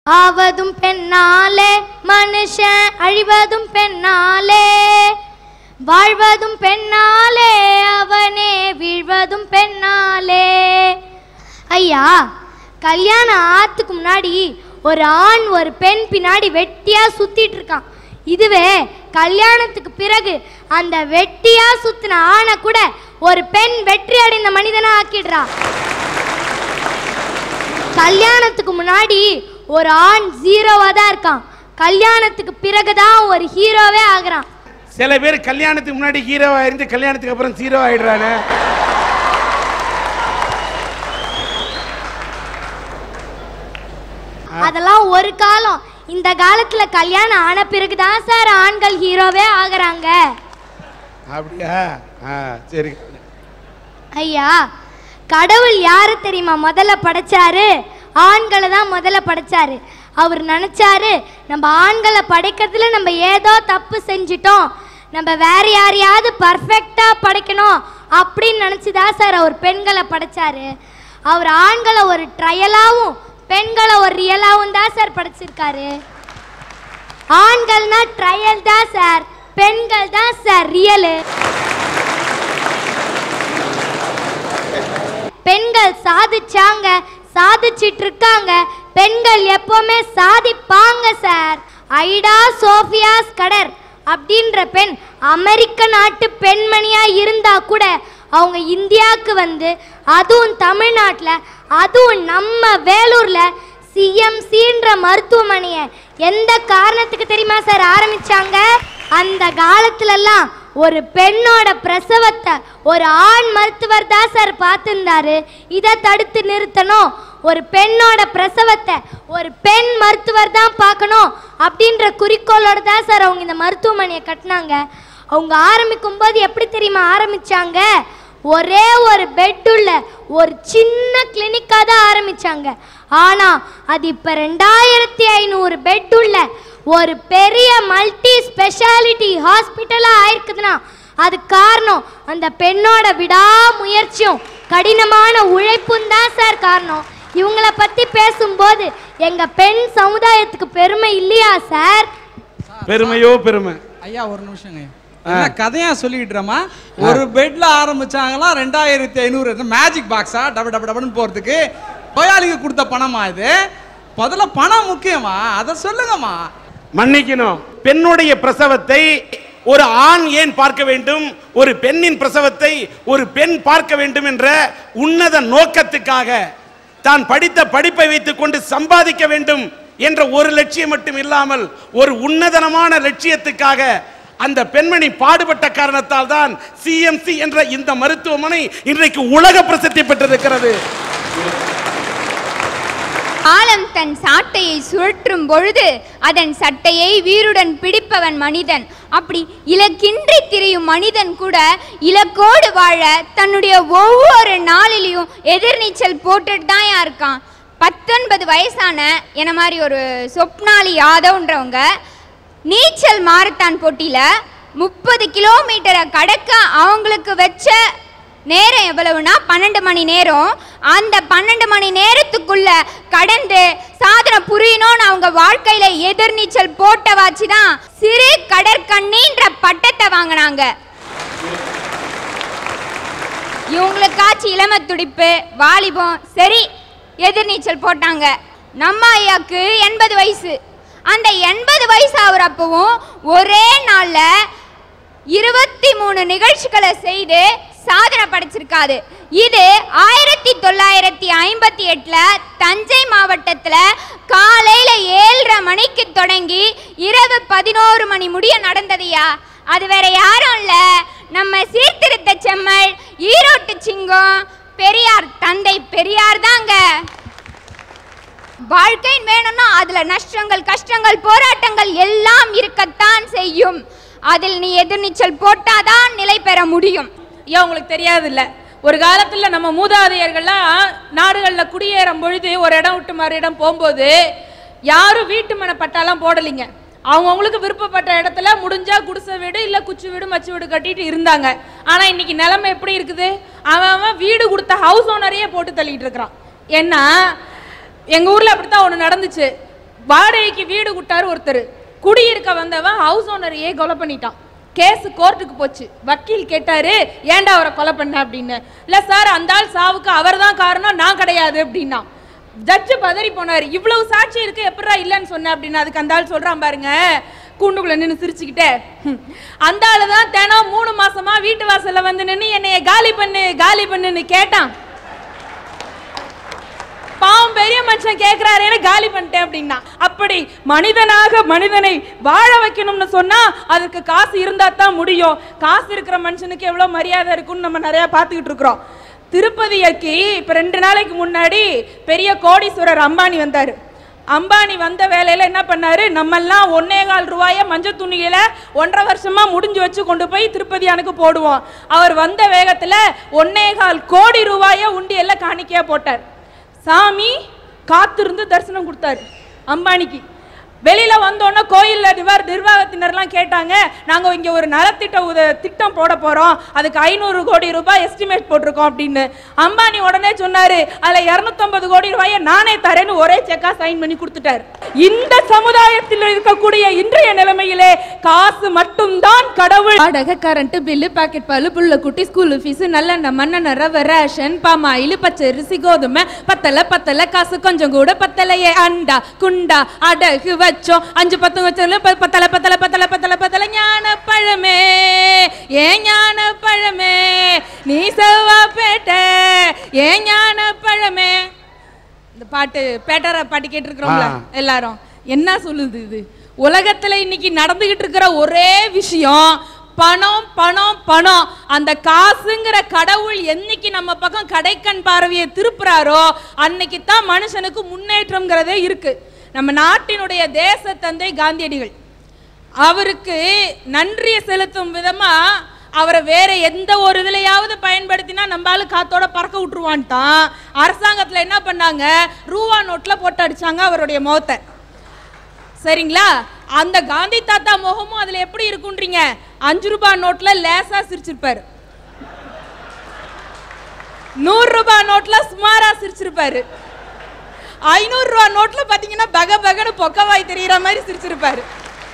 ஆவதும் பெண்ணாலே மனுஷன் அழிவதும் பெண்ணாலே வாழ்வதும் பெண்ணாலே அவனே வீழ்வதும் பெண்ணாலே ஐயா கல்யாணம் ஆத்துக்கு முன்னாடி ஒரு ஆண் ஒரு பெண் பின்னாடி வெட்டியா சுத்திட்டு இருக்கான் இதுவே கல்யாணத்துக்கு பிறகு அந்த வெட்டியா சுத்தின ஆணை கூட ஒரு பெண் வெற்றி அடைந்த மனிதனா ஆக்கிடுறா கல்யாணத்துக்கு முன்னாடி ஒரு ஆண் ஜீரோவா தான் இருக்கான் கல்யாணத்துக்கு பிறகுதான் ஒரு ஹீரோவே ஆகுறான் சில பேர் கல்யாணத்துக்கு முன்னாடி ஹீரோவா இருந்து கல்யாணத்துக்கு அப்புறம் ஜீரோ ஆயிடுறானே அதெல்லாம் ஒரு காலம் இந்த காலத்துல கல்யாணம் ஆன பிறகுதான் சார் ஆண்கள் ஹீரோவே ஆகுறாங்க அப்படியா ஆ சரி ஐயா கடவுள் யாரு தெரியுமா முதல்ல படைச்சாரு ஆண்களை தான் முதல்ல படைச்சாரு அவர் நினைச்சாரு நம்ம ஆண்களை படைக்கிறதுல நம்ம ஏதோ தப்பு செஞ்சிட்டோம் நம்ம வேற யாரையாவது பர்ஃபெக்டா படைக்கணும் அப்படின்னு நினைச்சுதான் சார் அவர் பெண்களை படைச்சாரு அவர் ஆண்களை ஒரு ட்ரையலாவும் பெண்களை ஒரு ரியலாவும் தான் சார் படைச்சிருக்காரு ஆண்கள்னா ட்ரையல் தான் சார் பெண்கள் தான் சார் ரியலு பெண்கள் சாதிச்சாங்க சாதிச்சிட்டு இருக்காங்க பெண்கள் எப்பவுமே சாதிப்பாங்க சார் ஐடா சோஃபியாஸ் கடர் அப்படின்ற பெண் அமெரிக்க நாட்டு பெண்மணியா இருந்தா கூட அவங்க இந்தியாவுக்கு வந்து அதுவும் தமிழ்நாட்டில் அதுவும் நம்ம வேலூர்ல சிஎம்சின்ற மருத்துவமனையை எந்த காரணத்துக்கு தெரியுமா சார் ஆரம்பிச்சாங்க அந்த காலத்துலலாம் ஒரு பெண்ணோட பிரசவத்தை ஒரு ஆண் மருத்துவர் தான் சார் பார்த்துருந்தாரு இதை தடுத்து நிறுத்தணும் ஒரு பெண்ணோட பிரசவத்தை ஒரு பெண் மருத்துவர் தான் பார்க்கணும் அப்படின்ற குறிக்கோளோட தான் சார் அவங்க இந்த மருத்துவமனையை கட்டினாங்க அவங்க ஆரம்பிக்கும் போது எப்படி தெரியுமா ஆரம்பிச்சாங்க ஒரே ஒரு பெட்டுள்ள ஒரு சின்ன கிளினிக்காக தான் ஆரம்பிச்சாங்க ஆனா அது இப்ப ரெண்டாயிரத்தி ஐநூறு பெட் உள்ள ஒரு பெரிய மல்டி ஸ்பெஷாலிட்டி ஹாஸ்பிட்டலா ஆயிருக்குதுன்னா அது காரணம் அந்த பெண்ணோட விடாமுயற்சியும் கடினமான உழைப்பும் தான் சார் காரணம் இவங்கள பத்தி பேசும்போது எங்க பெண் சமுதாயத்துக்கு பெருமை இல்லையா சார் பெருமையோ பெருமை ஐயா ஒரு நிமிஷங்க என்ன கதையா சொல்லிக்கிட்டுறமா ஒரு பெட்ல ஆரம்பிச்சாங்களாம் ரெண்டாயிரத்தி ஐநூறு மேஜிக் பாக்ஸா டப டப டபன்னு போறதுக்கு நோயாளிக்கு கொடுத்த பணமா இது முதல்ல பணம் முக்கியமா அதை சொல்லுங்கம்மா மன்னிக்கணும் பெண்ணுடைய பிரசவத்தை ஒரு ஆண் ஏன் பார்க்க வேண்டும் ஒரு பெண்ணின் பிரசவத்தை ஒரு பெண் பார்க்க வேண்டும் என்ற உன்னத நோக்கத்துக்காக தான் படித்த படிப்பை வைத்துக் கொண்டு சம்பாதிக்க வேண்டும் என்ற ஒரு லட்சியம் மட்டும் இல்லாமல் ஒரு உன்னதனமான லட்சியத்துக்காக அந்த பெண்மணி பாடுபட்ட காரணத்தால் தான் சிஎம்சி என்ற இந்த மருத்துவமனை இன்றைக்கு உலக பிரசித்தி பெற்றிருக்கிறது காலம் தன் சாட்டையை சுழற்றும் பொழுது அதன் சட்டையை வீருடன் பிடிப்பவன் மனிதன் அப்படி இலக்கின்றி திரியும் மனிதன் கூட இலக்கோடு வாழ தன்னுடைய ஒவ்வொரு நாளிலையும் எதிர்நீச்சல் போட்டுட்டு தான் இருக்கான் பத்தொன்பது வயசான என்ன மாதிரி ஒரு சொப்னாலி யாதவ்ன்றவங்க நீச்சல் மாரத்தான் போட்டியில் முப்பது கிலோமீட்டரை கடக்க அவங்களுக்கு வச்ச நேரம் எவ்வளவுனா பன்னெண்டு மணி நேரம் அந்த பன்னெண்டு மணி நேரத்துக்குள்ள கடந்து சாதனை புரியணும்னு அவங்க வாழ்க்கையில எதிர்நீச்சல் போட்ட வாச்சு தான் சிறு கடற்கண்ணின்ற பட்டத்தை வாங்கினாங்க இவங்களுக்காச்சு இளம துடிப்பு வாலிபம் சரி எதிர்நீச்சல் போட்டாங்க நம்ம ஐயாக்கு எண்பது வயசு அந்த எண்பது வயசு ஆகுறப்பவும் ஒரே நாள்ல இருபத்தி மூணு நிகழ்ச்சிகளை செய்து சாதனை படைச்சிருக்காது இது ஆயிரத்தி தொள்ளாயிரத்தி ஐம்பத்தி எட்டுல தஞ்சை மாவட்டத்துல காலையில ஏழரை மணிக்கு தொடங்கி இரவு பதினோரு மணி முடிய நடந்ததுயா அது வேற யாரும் இல்ல நம்ம சீர்திருத்த செம்மல் ஈரோட்டு சிங்கம் பெரியார் தந்தை பெரியார் தாங்க வாழ்க்கை வேணும்னா அதுல நஷ்டங்கள் கஷ்டங்கள் போராட்டங்கள் எல்லாம் இருக்கத்தான் செய்யும் அதில் நீ எதிர்நீச்சல் போட்டாதான் நிலை பெற முடியும் ஏன் உங்களுக்கு தெரியாது இல்ல ஒரு காலத்துல நம்ம மூதாதையர்கள்லாம் நாடுகள்ல குடியேறும் பொழுது ஒரு இடம் விட்டு மறு இடம் போகும்போது யாரும் வீட்டு மன பட்டாலாம் போடலைங்க அவங்கவுங்களுக்கு விருப்பப்பட்ட இடத்துல முடிஞ்சா குடிசை வீடு இல்ல குச்சி வீடு மச்சு வீடு கட்டிட்டு இருந்தாங்க ஆனா இன்னைக்கு நிலைமை எப்படி இருக்குது அவன் அவன் வீடு கொடுத்த ஹவுஸ் ஓனரையே போட்டு தள்ளிட்டு இருக்கிறான் ஏன்னா எங்க ஊர்ல அப்படித்தான் ஒண்ணு நடந்துச்சு வாடகைக்கு வீடு விட்டாரு ஒருத்தர் குடியிருக்க வந்தவன் ஹவுஸ் ஓனரையே கொலை பண்ணிட்டான் கேஸ் கோர்ட்டுக்கு போச்சு வக்கீல் கேட்டாரு ஏன்டா அவரை கொலை பண்ண அப்படின்னு இல்ல சார் அந்த ஆள் சாவுக்கு அவர்தான் காரணம் நான் கிடையாது அப்படின்னா ஜட்ஜு பதறி போனாரு இவ்வளவு சாட்சி இருக்கு எப்படா இல்லைன்னு சொன்ன அப்படின்னு அதுக்கு அந்த ஆள் சொல்றான் பாருங்க கூண்டுக்குள்ள நின்று சிரிச்சுக்கிட்டே "ஹம், அந்த ஆளு தான் தினம் மூணு மாசமா வீட்டு வாசல்ல வந்து நின்று என்னைய காலி பண்ணு காலி பண்ணுன்னு கேட்டான் பாவம் பெரிய மனுஷன் கேக்குறாரேன்னு காலி பண்ணிட்டேன் அப்படின்னா அப்படி மனிதனாக மனிதனை வாழ வைக்கணும்னு சொன்னா அதுக்கு காசு இருந்தா தான் முடியும் காசு இருக்கிற மனுஷனுக்கு எவ்வளவு மரியாதை இருக்கும்னு நம்ம நிறைய பார்த்துக்கிட்டு இருக்கிறோம் திருப்பதிக்கு இப்ப ரெண்டு நாளைக்கு முன்னாடி பெரிய கோடீஸ்வரர் அம்பானி வந்தாரு அம்பானி வந்த வேலையில என்ன பண்ணாரு நம்மெல்லாம் ஒன்னே கால் ரூபாய மஞ்சள் துணியில ஒன்றரை வருஷமா முடிஞ்சு வச்சு கொண்டு போய் திருப்பதியானுக்கு போடுவோம் அவர் வந்த வேகத்துல ஒன்னே கால் கோடி ரூபாய உண்டியல்ல காணிக்கையா போட்டார் சாமி காத்திருந்து தரிசனம் கொடுத்தாரு அம்பானிக்கு வெளியில வந்தோடனே கோயில்ல நிர்வாக நிர்வாகத்தினர்லாம் கேட்டாங்க நாங்க இங்க ஒரு நலத்திட்ட உத திட்டம் போட போறோம் அதுக்கு ஐநூறு கோடி ரூபாய் எஸ்டிமேட் போட்டிருக்கோம் அப்படின்னு அம்பானி உடனே சொன்னாரு அதுல 250 கோடி ரூபாயை நானே தரேன்னு ஒரே செக்கா சைன் பண்ணி கொடுத்துட்டாரு இந்த சமுதாயத்தில் இருக்கக்கூடிய இன்றைய நிலைமையிலே காசு மட்டும்தான் கடவுள் வாடகை கரண்ட் பில்லு பாக்கெட் பால் புள்ள குட்டி ஸ்கூல் ஃபீஸ் நல்லெண்ணெய் மண்ணெண்ணெய் ரவை ரேஷன் பாமாயில் பச்சரிசி கோதுமை பத்தல பத்தல காசு கொஞ்சம் கூட பத்தலையே அண்டா குண்டா அடகு வச்சோம் அஞ்சு பத்து வச்சல பத்தல பத்தல பத்தல பத்தல பத்தல ஞான பழமே ஏன் ஞான பழமே நீ செவ்வா பேட்ட ஏன் ஞான பழமே இந்த பாட்டு பேட்டர பாட்டு கேட்டிருக்கிறோம்ல ஆ. எல்லாரும் என்ன சொல்லுது இது உலகத்துல இன்னைக்கு நடந்துகிட்டு இருக்கிற ஒரே விஷயம் பணம் பணம் பணம் அந்த காசுங்கிற கடவுள் என்னைக்கு நம்ம பக்கம் கடைக்கண் பார்வையை திருப்புறாரோ அன்னைக்கு தான் மனுஷனுக்கு முன்னேற்றம்ங்கிறதே இருக்கு நம்ம நாட்டினுடைய தேச தந்தை காந்தியடிகள் அவருக்கு நன்றியை செலுத்தும் விதமா அவரை வேற எந்த ஒரு இதுலயாவது பயன்படுத்தினா நம்மளால காத்தோட பறக்க விட்டுருவான்ட்டான் அரசாங்கத்துல என்ன பண்ணாங்க ரூபா நோட்ல போட்டு அடிச்சாங்க அவருடைய முகத்தை சரிங்களா அந்த காந்தி தாத்தா முகமும் அதுல எப்படி இருக்குன்றீங்க அஞ்சு ரூபாய் நோட்ல லேசா சிரிச்சிருப்பாரு நூறு ரூபாய் நோட்ல சுமாரா சிரிச்சிருப்பாரு ஐநூறு ரூபாய் நோட்ல பாத்தீங்கன்னா பக பகன்னு பொக்கவாய் தெரியற மாதிரி சிரிச்சிருப்பாரு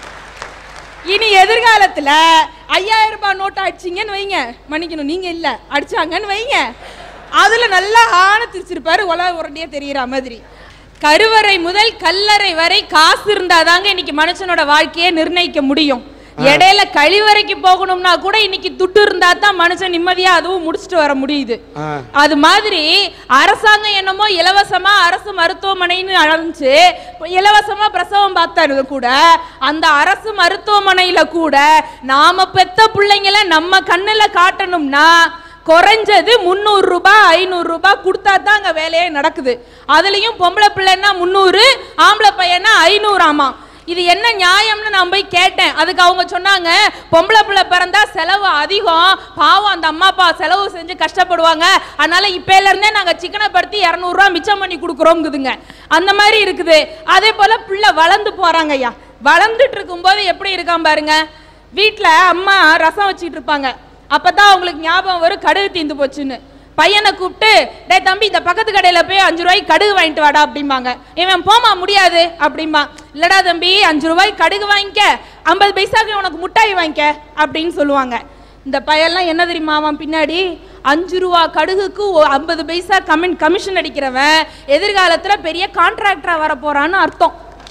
இனி எதிர்காலத்துல ஐயாயிரம் ரூபாய் நோட்டு அடிச்சீங்கன்னு வைங்க மன்னிக்கணும் நீங்க இல்ல அடிச்சாங்கன்னு வைங்க அதுல நல்லா ஆன திரிச்சிருப்பாரு உலக உரண்டியே தெரியற மாதிரி கருவறை முதல் கல்லறை வரை காசு இருந்தாதாங்க இன்னைக்கு மனுஷனோட வாழ்க்கையை நிர்ணயிக்க முடியும் இடையில கழிவறைக்கு போகணும்னா கூட இன்னைக்கு துட்டு இருந்தா தான் மனுஷன் நிம்மதியா அதுவும் முடிச்சுட்டு வர முடியுது ஆ. அது மாதிரி அரசாங்கம் என்னமோ இலவசமா அரசு மருத்துவமனைன்னு அழைச்சு இலவசமா பிரசவம் பார்த்தாரு கூட அந்த அரசு மருத்துவமனையில கூட நாம பெத்த பிள்ளைங்கள நம்ம கண்ணுல காட்டணும்னா குறைஞ்சது முந்நூறு ரூபாய் ஐநூறு ரூபாய் கொடுத்தா தான் அங்க வேலையே நடக்குது அதுலயும் பொம்பளை பிள்ளைன்னா முந்நூறு ஆம்பளை பையனா ஐநூறு ஆமா இது என்ன நியாயம்னு நான் போய் கேட்டேன் அதுக்கு அவங்க சொன்னாங்க பொம்பளை பிள்ளை பிறந்தா செலவு அதிகம் பாவம் அந்த அம்மா அப்பா செலவு செஞ்சு கஷ்டப்படுவாங்க அதனால இப்பையில இருந்தே நாங்க சிக்கனப்படுத்தி இரநூறுவா மிச்சம் பண்ணி கொடுக்குறோங்குதுங்க அந்த மாதிரி இருக்குது அதே போல பிள்ளை வளர்ந்து போறாங்க ஐயா வளர்ந்துட்டு இருக்கும்போது எப்படி இருக்கான் பாருங்க வீட்ல அம்மா ரசம் வச்சுட்டு இருப்பாங்க அப்பதான் அவங்களுக்கு ஞாபகம் வரும் கடுகு தீந்து போச்சுன்னு பையனை கூப்பிட்டு டேய் தம்பி இந்த பக்கத்து கடையில போய் அஞ்சு ரூபாய்க்கு கடுகு வாங்கிட்டு வாடா அப்படிம்பாங்க இவன் போமா முடியாது அப்படிம்பா இல்லடா தம்பி அஞ்சு ரூபாய்க்கு கடுகு வாங்கிக்க ஐம்பது பைசாக்கு உனக்கு முட்டாய் வாங்கிக்க அப்படின்னு சொல்லுவாங்க இந்த பையன்லாம் என்ன தெரியுமா அவன் பின்னாடி அஞ்சு ரூபா கடுகுக்கு ஐம்பது பைசா கமின் கமிஷன் அடிக்கிறவன் எதிர்காலத்துல பெரிய கான்ட்ராக்டரா வர போறான்னு அர்த்தம்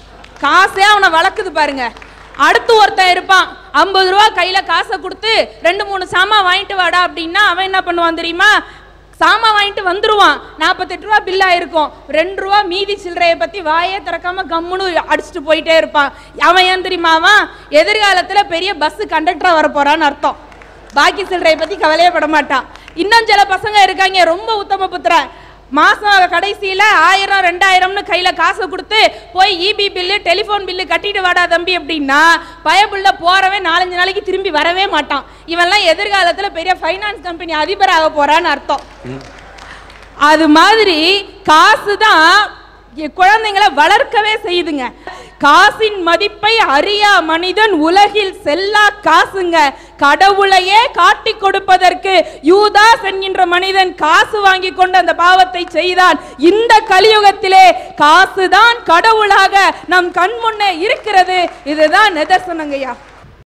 காசே அவனை வளர்க்குது பாருங்க அடுத்து ஒருத்தன் இருப்பான் ஐம்பது ரூபா கையில காசை கொடுத்து ரெண்டு மூணு சாமான் வாங்கிட்டு வாடா அப்படின்னா அவன் என்ன பண்ணுவான் தெரியுமா சாமான் வாங்கிட்டு வந்துருவான் நாற்பத்தெட்டு ரூபா பில்லா இருக்கும் ரெண்டு ரூபா மீதி சில்லறையை பத்தி வாயே திறக்காம கம்முன்னு அடிச்சுட்டு போயிட்டே இருப்பான் அவன் ஏன் தெரியுமா அவன் எதிர்காலத்துல பெரிய பஸ் கண்டக்டரா வர போறான்னு அர்த்தம் பாக்கி சில்லறையை பத்தி கவலையே பட மாட்டான் இன்னும் சில பசங்க இருக்காங்க ரொம்ப உத்தம புத்திரன் மாசம் கடைசியில ஆயிரம் ரெண்டாயிரம்னு கையில காசை கொடுத்து போய் இபி பில்லு டெலிஃபோன் பில்லு கட்டிட்டு வாடா தம்பி அப்படின்னா பயப்புள்ள போறவன் நாலஞ்சு நாளைக்கு திரும்பி வரவே மாட்டான் இவன்லாம் எதிர்காலத்துல பெரிய ஃபைனான்ஸ் கம்பெனி அதிபராக போறான்னு அர்த்தம் அது மாதிரி காசு தான் குழந்தைங்களை வளர்க்கவே செய்யுதுங்க காசின் மதிப்பை அறியா மனிதன் உலகில் செல்லா காசுங்க கடவுளையே காட்டி கொடுப்பதற்கு யூதாஸ் என்கின்ற மனிதன் காசு வாங்கி கொண்டு அந்த பாவத்தை செய்தான் இந்த கலியுகத்திலே காசுதான் கடவுளாக நம் கண் முன்னே இருக்கிறது இதுதான் நிதர்சனங்கய்யா